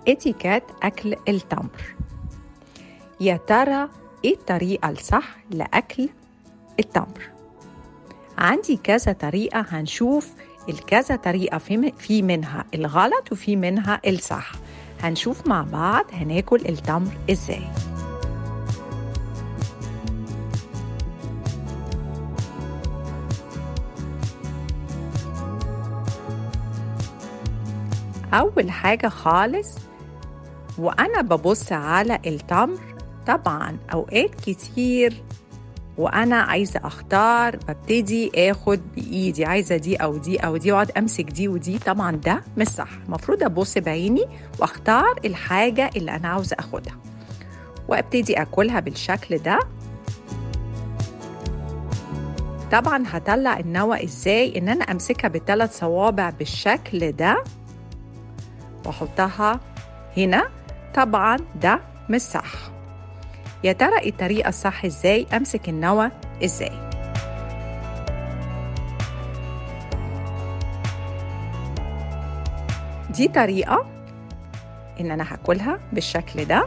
اتيكات أكل التمر يا ترى إيه الطريقة الصح لأكل التمر؟ عندي كذا طريقة هنشوف الكذا طريقة في في منها الغلط وفي منها الصح هنشوف مع بعض هناكل التمر ازاي أول حاجة خالص وأنا ببص على التمر طبعا أوقات كتير وانا عايزه اختار ببتدي اخد بايدي عايزه دي او دي او دي واقعد امسك دي ودي طبعا ده مش صح المفروض ابص بعيني واختار الحاجه اللي انا عاوزه اخدها وابتدي اكلها بالشكل ده طبعا هطلع النوى ازاي ان انا امسكها بالثلاث صوابع بالشكل ده واحطها هنا طبعا ده مش صح يا ترى الطريقة الصح ازاي امسك النوى ازاي دي طريقة ان انا هاكلها بالشكل ده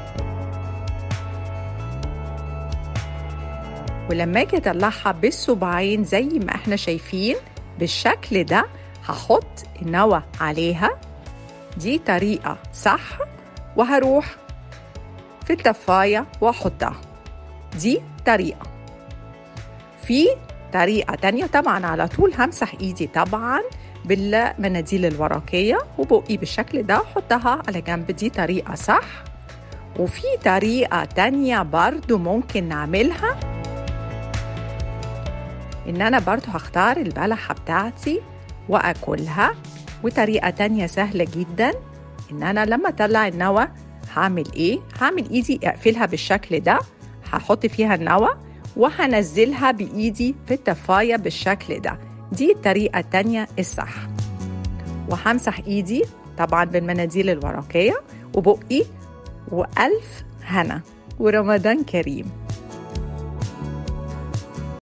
ولما اجي اطلعها بالصباعين زي ما احنا شايفين بالشكل ده هحط النوى عليها دي طريقة صح وهروح في التفاية وأحطها دي طريقة في طريقة تانية طبعا على طول همسح إيدي طبعا بالمناديل الورقية وبقي بالشكل ده أحطها على جنب دي طريقة صح وفي طريقة تانية برضو ممكن نعملها إن أنا برضو هختار البلحة بتاعتي وأكلها وطريقة تانية سهلة جدا إن أنا لما أطلع النوى هعمل ايه هعمل ايدي اقفلها بالشكل ده هحط فيها النوى وهنزلها بايدي في التفاية بالشكل ده دي الطريقة التانية الصح وهمسح ايدي طبعا بالمناديل الورقية وبقي وألف هنا ورمضان كريم